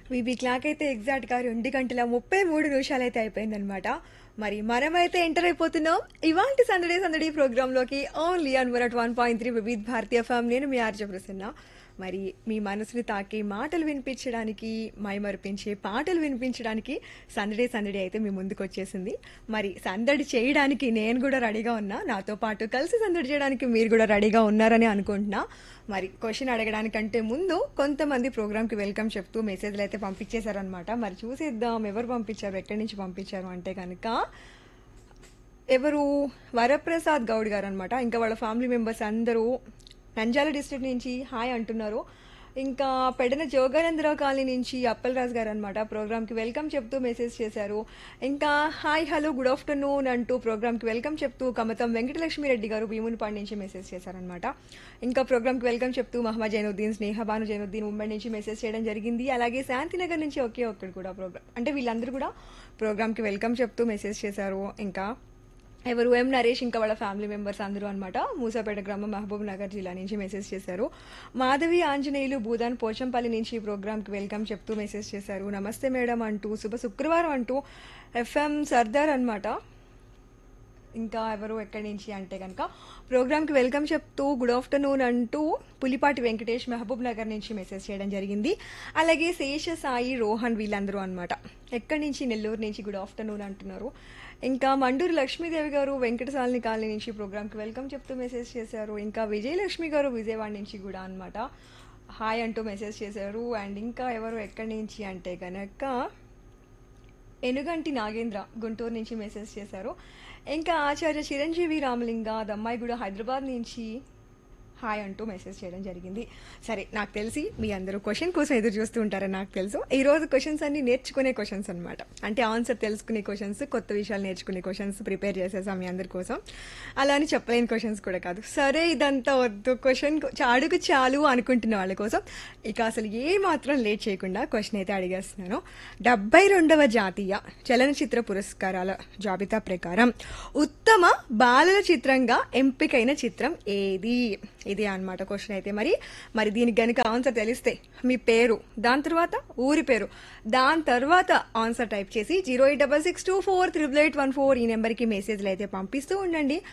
VB clock అయితే ఎగ్జాక్ట్గా రెండు గంటల ముప్పై మూడు నిమిషాలు అయితే అయిపోయిందనమాట మరి మనమైతే ఎంటర్ అయిపోతున్నాం ఇవాంటి సందడి సందడి ప్రోగ్రాంలోకి only on one at one point three Vividh Bharatiya FM నేను మీ ఆర్జ ప్రసన్న మరి మీ మనసుని తాకి మాటలు వినిపించడానికి మైమరిపించే పాటలు వినిపించడానికి సందడి సందడి అయితే మీ ముందుకు వచ్చేసింది మరి సందడి చేయడానికి నేను కూడా రెడీగా ఉన్నా నాతో పాటు కలిసి సందడి చేయడానికి మీరు కూడా రెడీగా ఉన్నారని అనుకుంటున్నా మరి క్వశ్చన్ అడగడానికంటే ముందు కొంతమంది ప్రోగ్రామ్కి వెల్కమ్ చెప్తూ మెసేజ్లు అయితే పంపించేశారనమాట మరి చూసేద్దాం ఎవరు పంపించారు ఎక్కడి నుంచి పంపించారు అంటే కనుక ఎవరు వరప్రసాద్ గౌడ్ గారు అనమాట ఇంకా వాళ్ళ ఫ్యామిలీ మెంబర్స్ అందరూ నంజాల డిస్ట్రిక్ట్ నుంచి హాయ్ అంటున్నారు ఇంకా పెడన జోగానందరావు కాలనీ నుంచి అప్పలరాజు గారు అనమాట ప్రోగ్రామ్కి వెల్కమ్ చెప్తూ మెసేజ్ చేశారు ఇంకా హాయ్ హలో గుడ్ ఆఫ్టర్నూన్ అంటూ ప్రోగ్రామ్కి వెల్కమ్ చెప్తూ కమతం వెంకటలక్ష్మి రెడ్డి గారు భీమునిపాడు నుంచి మెసేజ్ చేశారనమాట ఇంకా ప్రోగ్రామ్కి వెల్కమ్ చెప్తూ మహమ్మద్ జైనుద్దీన్ స్నేహ భాను జైనుద్దీన్ ముంబై నుంచి మెసేజ్ చేయడం జరిగింది అలాగే శాంతినగర్ నుంచి ఒకే ఒక్కడు కూడా ప్రోగ్రామ్ అంటే వీళ్ళందరూ కూడా ప్రోగ్రామ్కి వెల్కమ్ చెప్తూ మెసేజ్ చేశారు ఇంకా ఎవరు ఎం నరేష్ ఇంకా వాళ్ళ ఫ్యామిలీ మెంబర్స్ అందరూ అనమాట మూసాపేట గ్రామం మహబూబ్ నగర్ జిల్లా నుంచి మెసేజ్ చేశారు మాధవి ఆంజనేయులు భూదాన్ పోచంపల్లి నుంచి ఈ ప్రోగ్రామ్కి వెల్కమ్ చెప్తూ మెసేజ్ చేశారు నమస్తే మేడం అంటూ శుభ శుక్రవారం అంటూ ఎఫ్ఎం సర్దార్ అనమాట ఇంకా ఎవరు ఎక్కడి నుంచి అంటే కనుక ప్రోగ్రామ్కి వెల్కమ్ చెప్తూ గుడ్ ఆఫ్టర్నూన్ అంటూ పులిపాటి వెంకటేష్ మహబూబ్ నగర్ నుంచి మెసేజ్ చేయడం జరిగింది అలాగే శేష సాయి రోహన్ వీళ్ళందరూ అనమాట ఎక్కడి నుంచి నెల్లూరు నుంచి గుడ్ ఆఫ్టర్నూన్ అంటున్నారు ఇంకా మండూరు లక్ష్మీదేవి గారు వెంకటసాలిని కాలనీ నుంచి ప్రోగ్రామ్కి వెల్కమ్ చెప్తూ మెసేజ్ చేశారు ఇంకా విజయలక్ష్మి గారు విజయవాడ నుంచి కూడా అనమాట హాయ్ అంటూ మెసేజ్ చేశారు అండ్ ఇంకా ఎవరు ఎక్కడి నుంచి అంటే కనుక ఎనుగంటి నాగేంద్ర గుంటూరు నుంచి మెసేజ్ చేశారు ఇంకా ఆచార్య చిరంజీవి రామలింగ దమ్మాయి కూడా హైదరాబాద్ నుంచి హాయ్ అంటూ మెసేజ్ చేయడం జరిగింది సరే నాకు తెలిసి మీ అందరూ క్వశ్చన్ కోసం ఎదురు చూస్తూ ఉంటారని నాకు తెలుసు ఈ రోజు క్వశ్చన్స్ అన్ని నేర్చుకునే క్వశ్చన్స్ అనమాట అంటే ఆన్సర్ తెలుసుకునే క్వశ్చన్స్ కొత్త విషయాలు నేర్చుకునే క్వశ్చన్స్ ప్రిపేర్ చేసేసాం మీ అందరి కోసం అలా అని చెప్పలేని క్వశ్చన్స్ కూడా కాదు సరే ఇదంతా వద్దు క్వశ్చన్ అడుగు చాలు అనుకుంటున్న వాళ్ళ కోసం ఇక అసలు ఏ మాత్రం లేట్ చేయకుండా క్వశ్చన్ అయితే అడిగేస్తున్నాను డెబ్బై రెండవ జాతీయ చలనచిత్ర పురస్కారాల జాబితా ప్రకారం ఉత్తమ బాలల చిత్రంగా ఎంపికైన చిత్రం ఏది ఇది అన్నమాట క్వశ్చన్ అయితే మరి మరి దీనికి గనుక ఆన్సర్ తెలిస్తే మీ పేరు దాని తర్వాత ఊరి పేరు దాని తర్వాత ఆన్సర్ టైప్ చేసి zero eight double six two four triple eight one four ఈ నెంబర్కి మెసేజ్లు అయితే పంపిస్తూ ఉండండి